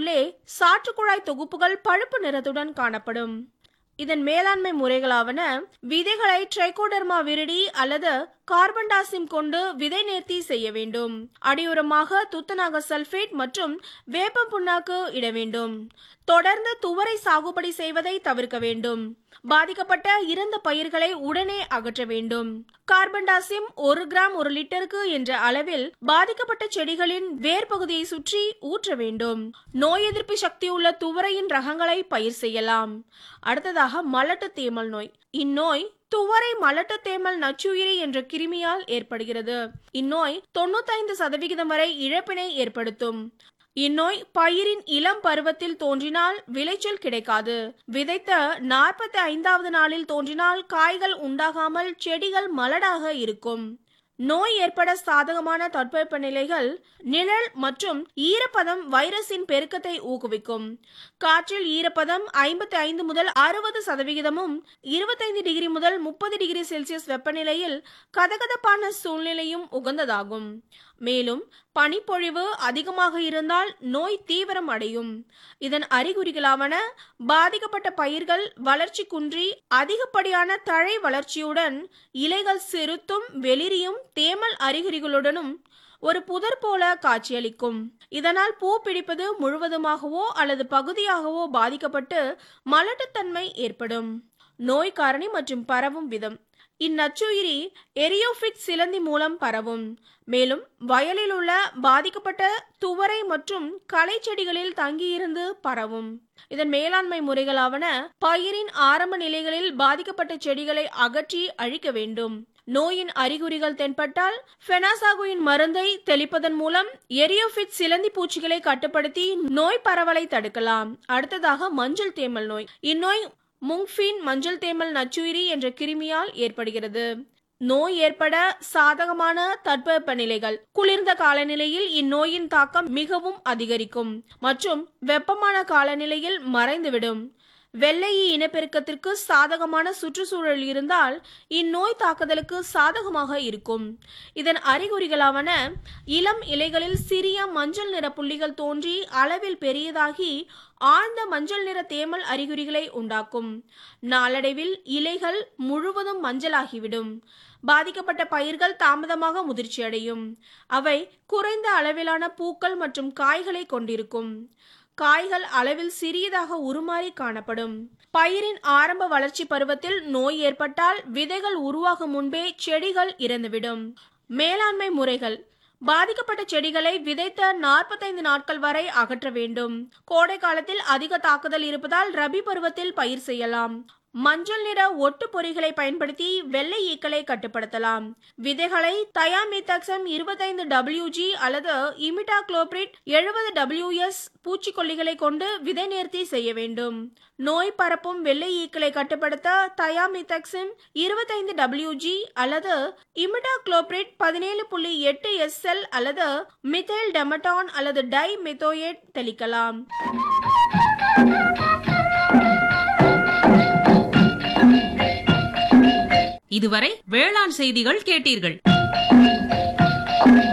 உள்ளே சாற்றுக்குழாய் தொகுப்புகள் பழுப்பு நிறத்துடன் காணப்படும் இதன் மேலாண்மை முறைகளாவன விதைகளை ட்ரைகோடர்மா விரிடி அல்லது கார்பன்டாசிம் கொண்டு விதை நேர்த்தி செய்ய வேண்டும் அடியுரமாக துத்தநாக சல்பேட் மற்றும் வேப்ப புண்ணாக்கு இட வேண்டும் தொடர்ந்து துவரை சாகுபடி செய்வதை தவிர்க்க வேண்டும் பாதிக்கப்பட்ட இறந்த பயிர்களை உடனே அகற்ற வேண்டும் கார்பன்டாசிம் ஒரு கிராம் ஒரு லிட்டருக்கு என்ற அளவில் பாதிக்கப்பட்ட செடிகளின் வேர் பகுதியை சுற்றி ஊற்ற வேண்டும் நோய் எதிர்ப்பு சக்தி உள்ள துவரையின் ரகங்களை பயிர் செய்யலாம் அடுத்ததாக மலட்டு தேமல் நோய் இந்நோய் துவரை மலட்டு தேமல் நச்சுயிரி என்ற கிருமியால் ஏற்படுகிறது இந்நோய் தொண்ணூத்தைந்து சதவிகிதம் வரை இழப்பினை ஏற்படுத்தும் இந்நோய் பயிரின் இளம் பருவத்தில் தோன்றினால் விளைச்சல் கிடைக்காது விதைத்த நாற்பத்தி ஐந்தாவது நாளில் தோன்றினால் காய்கள் உண்டாகாமல் செடிகள் மலடாக இருக்கும் நோய் ஏற்பட சாதகமான தட்பவெப்ப நிலைகள் நிழல் மற்றும் ஈரப்பதம் வைரஸின் பெருக்கத்தை ஊக்குவிக்கும் காற்றில் ஈரப்பதம் ஐம்பத்தி ஐந்து முதல் அறுபது சதவிகிதமும் இருபத்தைந்து டிகிரி முதல் முப்பது டிகிரி செல்சியஸ் வெப்பநிலையில் கதகதப்பான சூழ்நிலையும் உகந்ததாகும் மேலும் பனிப்பொழிவு அதிகமாக இருந்தால் நோய் தீவிரம் அடையும் இதன் அறிகுறிகளாவன பாதிக்கப்பட்ட பயிர்கள் வளர்ச்சி குன்றி அதிகப்படியான தழை வளர்ச்சியுடன் இலைகள் சிறுத்தும் வெளிரியும் தேமல் அறிகுறிகளுடனும் ஒரு புதர் போல காட்சியளிக்கும் இதனால் பூ பிடிப்பது முழுவதுமாகவோ அல்லது பகுதியாகவோ பாதிக்கப்பட்டு மலட்டுத்தன்மை ஏற்படும் நோய் காரணி மற்றும் பரவும் விதம் இந்நச்சுயிரி எரியோஃபிட் சிலந்தி மூலம் பரவும் மேலும் வயலில் உள்ள பாதிக்கப்பட்ட துவரை மற்றும் களை செடிகளில் தங்கியிருந்து பரவும் இதன் மேலாண்மை முறைகளாவன பயிரின் ஆரம்ப நிலைகளில் பாதிக்கப்பட்ட செடிகளை அகற்றி அழிக்க வேண்டும் நோயின் அறிகுறிகள் தென்பட்டால் ஃபெனாசாகுயின் மருந்தை தெளிப்பதன் மூலம் எரியோஃபிட் சிலந்தி பூச்சிகளை கட்டுப்படுத்தி நோய் பரவலை தடுக்கலாம் அடுத்ததாக மஞ்சள் தேமல் நோய் இந்நோய் முங்ஃபின் மஞ்சள் தேமல் நச்சுயிரி என்ற கிருமியால் ஏற்படுகிறது நோய் ஏற்பட சாதகமான தட்பவெப்ப நிலைகள் குளிர்ந்த காலநிலையில் இந்நோயின் தாக்கம் மிகவும் அதிகரிக்கும் மற்றும் வெப்பமான காலநிலையில் மறைந்துவிடும் வெள்ளையி இனப்பெருக்கத்திற்கு சாதகமான சுற்றுச்சூழல் இருந்தால் இந்நோய் தாக்குதலுக்கு சாதகமாக இருக்கும் இதன் அறிகுறிகளாவன இளம் இலைகளில் சிறிய மஞ்சள் நிற புள்ளிகள் தோன்றி அளவில் பெரியதாகி ஆழ்ந்த மஞ்சள் நிற தேமல் அறிகுறிகளை உண்டாக்கும் நாளடைவில் இலைகள் முழுவதும் மஞ்சளாகிவிடும் பாதிக்கப்பட்ட பயிர்கள் தாமதமாக முதிர்ச்சியடையும் அவை குறைந்த அளவிலான பூக்கள் மற்றும் காய்களை கொண்டிருக்கும் காய்கள் அளவில் சிறியதாக உருமாறி காணப்படும் பயிரின் ஆரம்ப வளர்ச்சி பருவத்தில் நோய் ஏற்பட்டால் விதைகள் உருவாகும் முன்பே செடிகள் இறந்துவிடும் மேலாண்மை முறைகள் பாதிக்கப்பட்ட செடிகளை விதைத்த நாற்பத்தைந்து நாட்கள் வரை அகற்ற வேண்டும் கோடை காலத்தில் அதிக தாக்குதல் இருப்பதால் ரபி பருவத்தில் பயிர் செய்யலாம் மஞ்சள் நிற ஒட்டு பொறிகளை பயன்படுத்தி வெள்ளை ஈக்களை கட்டுப்படுத்தலாம் விதைகளை தயாமித்தக்சம் இருபத்தைந்து டபிள்யூஜி அல்லது இமிட்டா குளோப்ரிட் எழுபது டபிள்யூஎஸ் பூச்சிக்கொல்லிகளை கொண்டு விதை நேர்த்தி செய்ய வேண்டும் நோய் பரப்பும் வெள்ளை ஈக்களை கட்டுப்படுத்த தயாமித்தக்சிம் இருபத்தைந்து டபிள்யூஜி அல்லது இமிட்டா குளோப்ரிட் பதினேழு புள்ளி எட்டு எஸ்எல் அல்லது மிதைல் டெமட்டான் அல்லது டை மெத்தோயேட் தெளிக்கலாம் இதுவரை வேளாண் செய்திகள் கேட்டீர்கள்